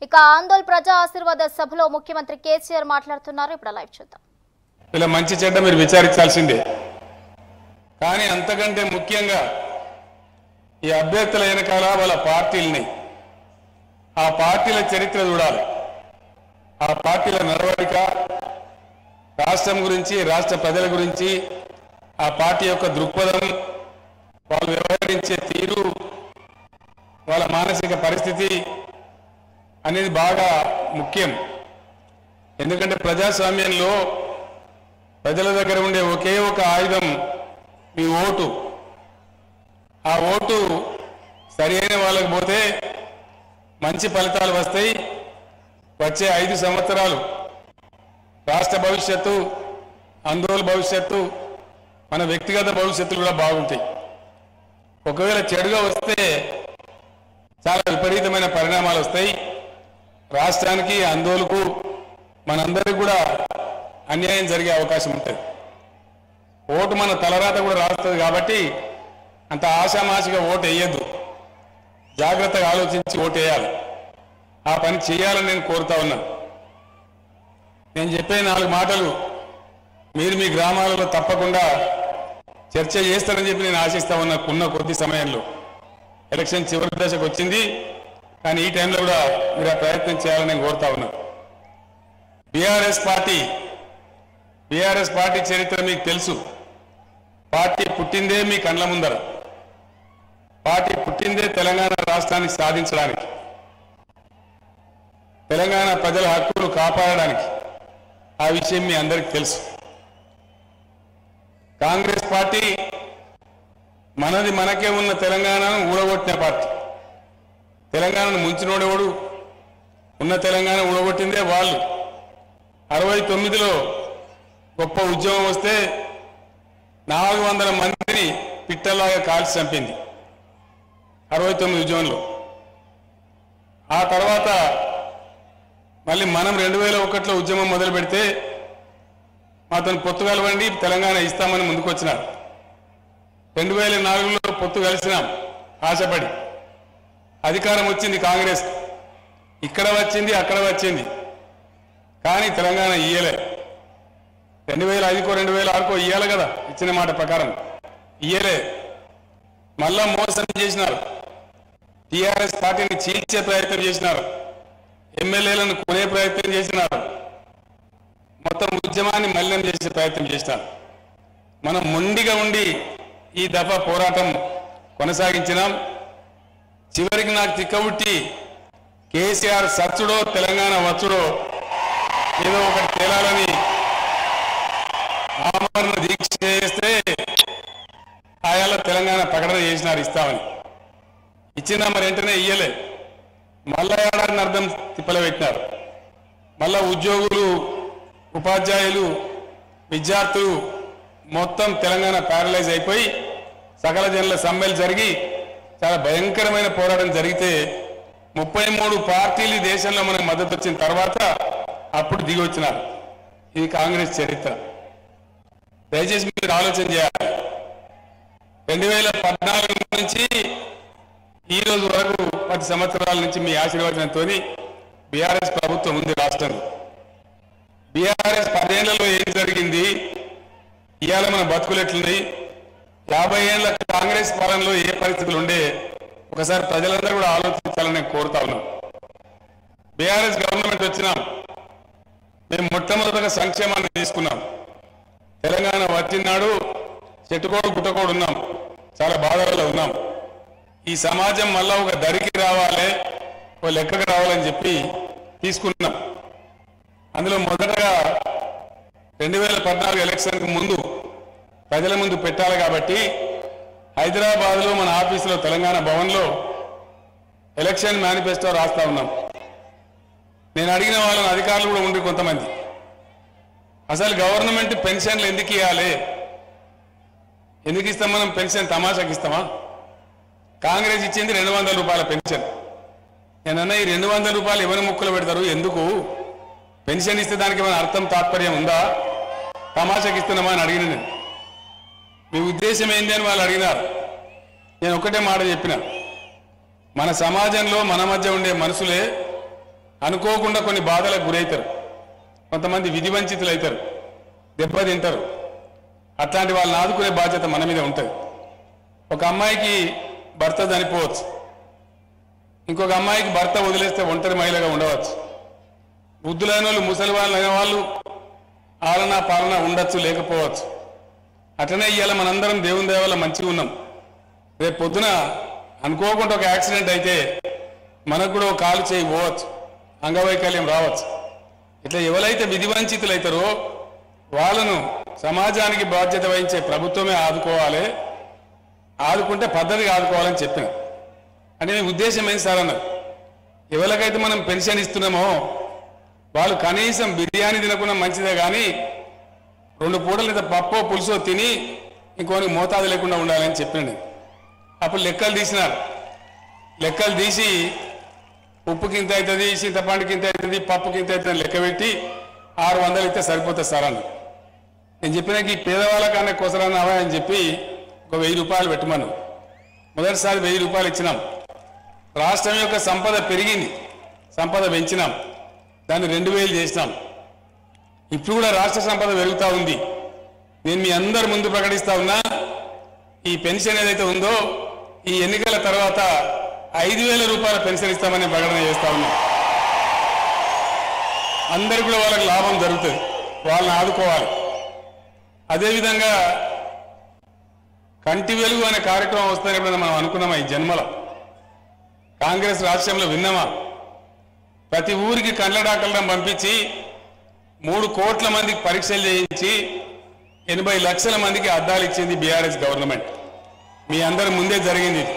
ఇక ఆందోళ్ ప్రజా ఆశీర్వాద సభలో ముఖ్యమంత్రి కేసీఆర్ మాట్లాడుతున్నారు ఇప్పుడు లైవ్ చూద్దాం ఇలా మంచి చెడ్డ మీరు విచారించాల్సిందే కానీ అంతకంటే ముఖ్యంగా ఈ అభ్యర్థుల వెనకాల వాళ్ళ పార్టీల్ని ఆ పార్టీల చరిత్ర చూడాలి ఆ పార్టీల నడవడిక రాష్ట్రం గురించి రాష్ట్ర ప్రజల గురించి ఆ పార్టీ యొక్క దృక్పథం వాళ్ళు వ్యవహరించే తీరు వాళ్ళ మానసిక పరిస్థితి అనేది బాగా ముఖ్యం ఎందుకంటే ప్రజాస్వామ్యంలో ప్రజల దగ్గర ఉండే ఒకే ఒక ఆయుధం మీ ఓటు ఆ ఓటు సరి అయిన వాళ్ళకి పోతే మంచి ఫలితాలు వస్తాయి వచ్చే ఐదు సంవత్సరాలు రాష్ట్ర భవిష్యత్తు ఆందోళన భవిష్యత్తు మన వ్యక్తిగత భవిష్యత్తులు కూడా బాగుంటాయి ఒకవేళ చెడుగా వస్తే చాలా విపరీతమైన పరిణామాలు వస్తాయి రాష్ట్రానికి ఆందోళనకు మనందరికీ కూడా అన్యాయం జరిగే అవకాశం ఉంటుంది ఓటు మన తలరాత కూడా రాస్తుంది కాబట్టి అంత ఆశామాషిగా ఓటు వేయద్దు జాగ్రత్తగా ఆలోచించి ఓటు వేయాలి ఆ పని చేయాలని నేను కోరుతా ఉన్నాను నేను చెప్పే నాలుగు మాటలు మీరు మీ గ్రామాలలో తప్పకుండా చర్చ చేస్తారని చెప్పి నేను ఆశిస్తా ఉన్నా ఉన్న కొద్ది సమయంలో ఎలక్షన్ చివరి దశకు వచ్చింది కానీ ఈ టైంలో కూడా మీరు ఆ ప్రయత్నం చేయాలని నేను కోరుతా ఉన్నాను బీఆర్ఎస్ పార్టీ బీఆర్ఎస్ పార్టీ చరిత్ర మీకు తెలుసు పార్టీ పుట్టిందే మీ కండ్ల ముందర పార్టీ పుట్టిందే తెలంగాణ రాష్ట్రాన్ని సాధించడానికి తెలంగాణ ప్రజల హక్కులు కాపాడడానికి ఆ విషయం మీ అందరికీ తెలుసు కాంగ్రెస్ పార్టీ మనది మనకే ఉన్న తెలంగాణను ఊడగొట్టిన పార్టీ తెలంగాణను ముంచినోడెవడు ఉన్న తెలంగాణ ఊడగొట్టిందే వాళ్ళు అరవై తొమ్మిదిలో గొప్ప ఉద్యమం వస్తే నాలుగు వందల మందిని పిట్టలాగా కాల్చి చంపింది అరవై తొమ్మిది ఉద్యమంలో ఆ తర్వాత మళ్ళీ మనం రెండు వేల ఒకటిలో ఉద్యమం మొదలు పెడితే మాతో పొత్తు కలవండి తెలంగాణ ఇస్తామని ముందుకు వచ్చినారు రెండు వేల నాలుగులో పొత్తు కలిసినాం ఆశపడి అధికారం వచ్చింది కాంగ్రెస్ ఇక్కడ వచ్చింది అక్కడ వచ్చింది కానీ తెలంగాణ ఇయ్యలే రెండు వేల ఐదుకో రెండు వేల ఆరుకో ఇయ్యాలి కదా ఇచ్చిన మాట ప్రకారం ఇయ్యలే మళ్ళా మోసం చేసినారు టీఆర్ఎస్ పార్టీని చీల్చే ప్రయత్నం చేసినారు ఎమ్మెల్యేలను కొనే ప్రయత్నం చేసినారు మొత్తం ఉద్యమాన్ని మలినం చేసే ప్రయత్నం చేసినారు మనం మొండిగా ఉండి ఈ దఫా పోరాటం కొనసాగించినాం చివరికి నాకు తిక్కబుట్టి కేసీఆర్ సచ్చుడో తెలంగాణ వచ్చుడో ఏదో ఒకటి తేలాలని ఆమరణ దీక్ష చేస్తే ఆయాల తెలంగాణ ప్రకటన చేసినారు ఇస్తామని ఇచ్చిందా మరి వెంటనే ఇయ్యలే మళ్ళా ఏడాదిని అర్థం తిప్పల పెట్టినారు మళ్ళా ఉద్యోగులు ఉపాధ్యాయులు విద్యార్థులు మొత్తం తెలంగాణ ప్యారలైజ్ అయిపోయి సకల జనుల సమ్మెలు జరిగి చాలా భయంకరమైన పోరాటం జరిగితే ముప్పై మూడు పార్టీలు ఈ దేశంలో మనకు మద్దతు వచ్చిన తర్వాత అప్పుడు దిగి వచ్చినారు ఇది కాంగ్రెస్ చరిత్ర దయచేసి మీరు ఆలోచన చేయాలి రెండు వేల పద్నాలుగు నుంచి ఈ రోజు వరకు పది సంవత్సరాల నుంచి మీ ఆశీర్వచనంతో బీఆర్ఎస్ ప్రభుత్వం ఉంది రాష్ట్రంలో బీఆర్ఎస్ పదేళ్లలో ఏం జరిగింది ఇవాళ మన బతుకులు ఎట్లున్నాయి యాభై ఏళ్ల కాంగ్రెస్ పాలనలో ఏ పరిస్థితులు ఉండే ఒకసారి ప్రజలందరూ కూడా ఆలోచించాలని నేను కోరుతా ఉన్నాం బీఆర్ఎస్ గవర్నమెంట్ వచ్చినాం మేము మొట్టమొదటిగా సంక్షేమాన్ని తీసుకున్నాం తెలంగాణ వచ్చినాడు చెట్టుకోడు గుట్టకోడు ఉన్నాం చాలా బాధలలో ఉన్నాం ఈ సమాజం మళ్ళా ఒక దరికి రావాలి ఒక లెక్కకు రావాలని చెప్పి తీసుకున్నాం అందులో మొదటగా రెండు వేల పద్నాలుగు ఎలక్షన్కి ముందు ప్రజల ముందు పెట్టాలి కాబట్టి హైదరాబాద్లో మన ఆఫీసులో తెలంగాణ భవన్లో ఎలక్షన్ మేనిఫెస్టో రాస్తా ఉన్నాం నేను అడిగిన వాళ్ళని అధికారులు కూడా ఉండి కొంతమంది అసలు గవర్నమెంట్ పెన్షన్లు ఎందుకు ఇవ్వాలి ఎందుకు ఇస్తాం మనం పెన్షన్ తమాషాకి ఇస్తామా కాంగ్రెస్ ఇచ్చింది రెండు వందల రూపాయల పెన్షన్ నేనన్నా ఈ రెండు వందల రూపాయలు ఎవరి ముక్కలు పెడతారు ఎందుకు పెన్షన్ ఇస్తే దానికి ఏమైనా అర్థం తాత్పర్యం ఉందా తమాషాకి ఇస్తున్నామా అని అడిగిన నేను మీ ఉద్దేశం ఏంది అని వాళ్ళు అడిగినారు నేను ఒకటే మాట చెప్పిన మన సమాజంలో మన మధ్య ఉండే మనుషులే అనుకోకుండా కొన్ని బాధలకు గురవుతారు కొంతమంది విధి వంచితులు అవుతారు దెబ్బతింటారు అట్లాంటి వాళ్ళని ఆదుకునే బాధ్యత మన మీద ఉంటుంది ఒక అమ్మాయికి భర్త చనిపోవచ్చు ఇంకొక అమ్మాయికి భర్త వదిలేస్తే ఒంటరి మహిళగా ఉండవచ్చు వృద్ధులైన వాళ్ళు ముసలి వాళ్ళు అయిన వాళ్ళు ఆలన పాలన ఉండొచ్చు లేకపోవచ్చు అట్లనే ఇవాళ మనందరం దేవుని దేవాల మంచిగా ఉన్నాం రేపు పొద్దున అనుకోకుండా ఒక యాక్సిడెంట్ అయితే మనకు కూడా ఒక కాలు చేయి పోవచ్చు అంగవైకల్యం రావచ్చు ఇట్లా ఎవరైతే విధి వంచితులు అవుతారో వాళ్ళను సమాజానికి బాధ్యత వహించే ప్రభుత్వమే ఆదుకోవాలి ఆదుకుంటే పద్ధతిగా ఆదుకోవాలని చెప్పిన అంటే మీ ఉద్దేశం ఏంటి సార్ అన్నారు ఎవరికైతే మనం పెన్షన్ ఇస్తున్నామో వాళ్ళు కనీసం బిర్యానీ తినకుండా మంచిదే కానీ రెండు పూటలు లేదా పప్పో పులుసో తిని ఇంకోని మోతాదు లేకుండా ఉండాలని చెప్పినండి అప్పుడు లెక్కలు తీసినారు లెక్కలు తీసి ఉప్పుకి ఇంత అవుతుంది చింతపండుకి ఇంత అవుతుంది పప్పుకి ఇంత అవుతుంది లెక్క పెట్టి ఆరు వందలు ఇస్తే సరిపోతుంది సార్ అన్న నేను చెప్పిన ఈ పేదవాళ్ళకన్నా కొసరన్నావా అని చెప్పి ఒక వెయ్యి రూపాయలు పెట్టమను మొదటిసారి వెయ్యి రూపాయలు ఇచ్చినాం రాష్ట్రం యొక్క సంపద పెరిగింది సంపద పెంచినాం దాన్ని రెండు వేలు చేసినాం ఇప్పుడు కూడా రాష్ట్ర సంపద పెరుగుతూ ఉంది నేను మీ అందరి ముందు ప్రకటిస్తా ఉన్నా ఈ పెన్షన్ ఏదైతే ఉందో ఈ ఎన్నికల తర్వాత ఐదు వేల రూపాయల పెన్షన్ ఇస్తామని ప్రకటన చేస్తా ఉన్నా అందరికి కూడా వాళ్ళకి లాభం జరుగుతుంది వాళ్ళని ఆదుకోవాలి అదేవిధంగా కంటి వెలుగు అనే కార్యక్రమం వస్తుందని ఎప్పుడైనా మనం అనుకున్నామా ఈ జన్మల కాంగ్రెస్ రాష్ట్రంలో విన్నామా ప్రతి ఊరికి కండ్ల డాక్టర్లను పంపించి మూడు కోట్ల మందికి పరీక్షలు చేయించి ఎనభై లక్షల మందికి అద్దాలు ఇచ్చింది బీఆర్ఎస్ గవర్నమెంట్ మీ అందరి ముందే జరిగింది ఇది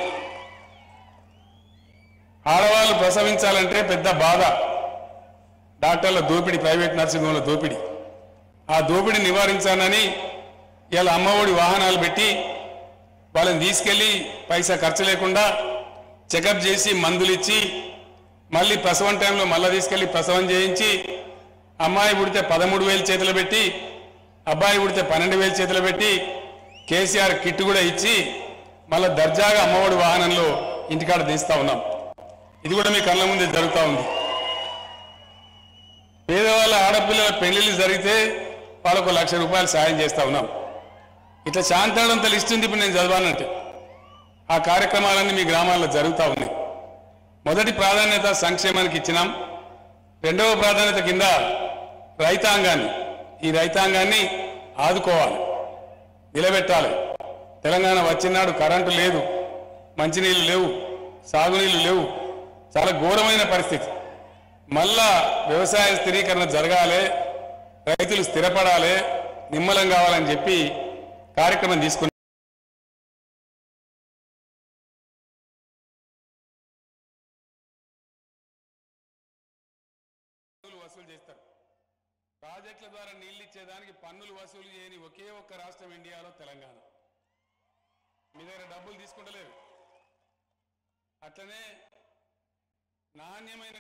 ఆడవాళ్ళు ప్రసవించాలంటే పెద్ద బాధ డాక్టర్ల దోపిడీ ప్రైవేట్ నర్సింగ్ హోమ్ల దోపిడీ ఆ దోపిడీ నివారించాలని ఇలా అమ్మఒడి వాహనాలు పెట్టి వాళ్ళని తీసుకెళ్లి పైసా ఖర్చు లేకుండా చెకప్ చేసి మందులు ఇచ్చి మళ్ళీ ప్రసవం టైంలో మళ్ళీ తీసుకెళ్లి ప్రసవం చేయించి అమ్మాయి పుడితే పదమూడు వేలు చేతులు పెట్టి అబ్బాయి పుడితే పన్నెండు వేలు చేతులు పెట్టి కేసీఆర్ కిట్ కూడా ఇచ్చి మళ్ళీ దర్జాగా అమ్మఒడి వాహనంలో ఇంటికాడ తీస్తా ఉన్నాం ఇది కూడా మీ కళ్ళ ముందే జరుగుతూ ఉంది పేదవాళ్ళ ఆడపిల్లల పెళ్లిళ్ళు జరిగితే వాళ్ళకు లక్ష రూపాయలు సాయం చేస్తా ఉన్నాం ఇట్లా శాంతాడంత లిస్ట్ ఉంది ఇప్పుడు నేను చదవానంటే ఆ కార్యక్రమాలన్నీ మీ గ్రామాల్లో జరుగుతూ ఉన్నాయి మొదటి ప్రాధాన్యత సంక్షేమానికి ఇచ్చినాం రెండవ ప్రాధాన్యత కింద రైతాంగాన్ని ఈ రైతాంగాన్ని ఆదుకోవాలి నిలబెట్టాలి తెలంగాణ వచ్చినాడు కరెంటు లేదు మంచినీళ్ళు లేవు సాగునీళ్ళు లేవు చాలా ఘోరమైన పరిస్థితి మళ్ళా వ్యవసాయ స్థిరీకరణ జరగాలి రైతులు స్థిరపడాలి నిమ్మలం కావాలని చెప్పి కార్యక్రమం తీసుకుని వసూలు చేస్తారు ప్రాజెక్టుల ద్వారా నీళ్లు ఇచ్చేదానికి పన్నులు వసూలు చేయని ఒకే ఒక్క రాష్ట్రం ఇండియాలో తెలంగాణ మీ దగ్గర డబ్బులు తీసుకుంటలేరు అట్లనే నాణ్యమైన